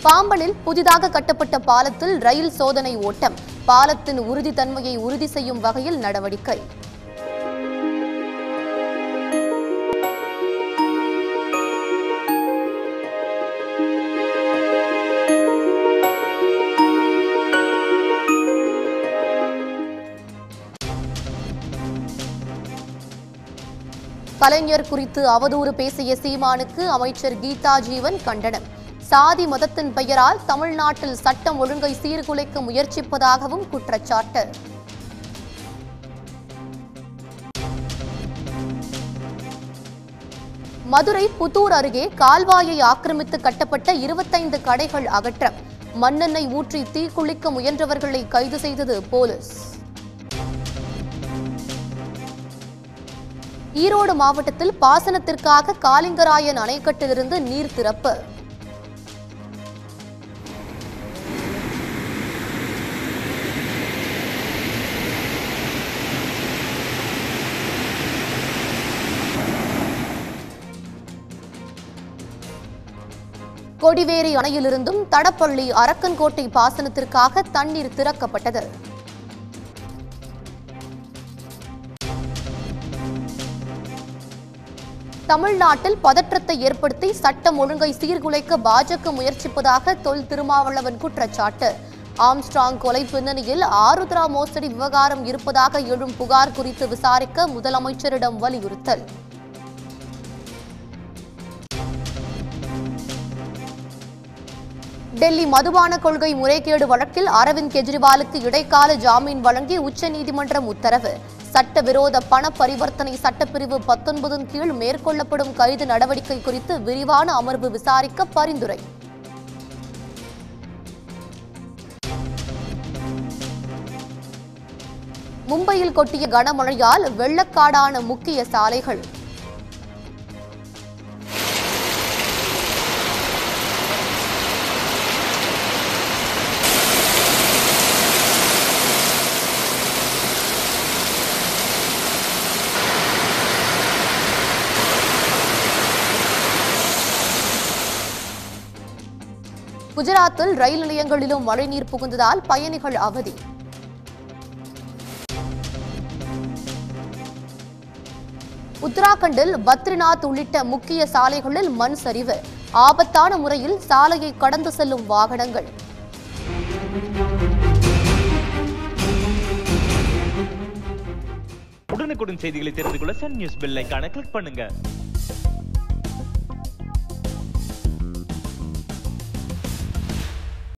பாம்பனில் புதிதாக கட்டப்பட்ட பாலத்தில் ரயில் சோதனை ஓட்டம் பாலத்தின் உறுதித்தன்மையை உறுதி செய்யும் வகையில் நடவடிக்கை கலைஞர் குறித்து அவதூறு பேசிய சீமானுக்கு அமைச்சர் கீதா ஜீவன் கண்டனம் சாதி மதத்தின் பெயரால் தமிழ்நாட்டில் சட்டம் ஒழுங்கை சீர்குலைக்க முயற்சிப்பதாகவும் குற்றச்சாட்டு மதுரை புத்தூர் அருகே கால்வாயை ஆக்கிரமித்து கட்டப்பட்ட இருபத்தைந்து கடைகள் அகற்றம் மண்ணெண்ணெய் ஊற்றி தீக்குளிக்க முயன்றவர்களை கைது செய்தது போலீஸ் ஈரோடு மாவட்டத்தில் பாசனத்திற்காக காலிங்கராயன் அணைக்கட்டிலிருந்து நீர் திறப்பு கொடிவேரி அணையிலிருந்தும் தடப்பள்ளி அரக்கன்கோட்டை பாசனத்திற்காக தண்ணீர் திறக்கப்பட்டது தமிழ்நாட்டில் பதற்றத்தை ஏற்படுத்தி சட்டம் ஒழுங்கை சீர்குலைக்க பாஜக முயற்சிப்பதாக தொல் திருமாவளவன் குற்றச்சாட்டு ஆம்ஸ்ட்ராங் கொலை பின்னணியில் ஆருத்ரா மோசடி விவகாரம் இருப்பதாக எழும் புகார் குறித்து விசாரிக்க முதலமைச்சரிடம் வலியுறுத்தல் டெல்லி மதுபான கொள்கை முறைகேடு வழக்கில் அரவிந்த் கெஜ்ரிவாலுக்கு இடைக்கால ஜாமீன் வழங்கி உச்சநீதிமன்றம் உத்தரவு சட்டவிரோத பண பரிவர்த்தனை சட்டப்பிரிவு பத்தொன்பதின் கீழ் மேற்கொள்ளப்படும் கைது நடவடிக்கை குறித்து விரிவான அமர்வு விசாரிக்க பரிந்துரை மும்பையில் கொட்டிய கனமழையால் வெள்ளக்காடான முக்கிய சாலைகள் குஜராத்தில் ரயில் நிலையங்களிலும் மழைநீர் புகுந்ததால் பயணிகள் அவதி உத்தராகண்டில் பத்ரிநாத் உள்ளிட்ட முக்கிய சாலைகளில் மண் சரிவு ஆபத்தான முறையில் சாலையை கடந்து செல்லும் வாகனங்கள் உடனுக்குடன் செய்திகளை தெரிந்து கொள்ள சன் நியூஸ் பெல் ஐகானை கிளிக் பண்ணுங்க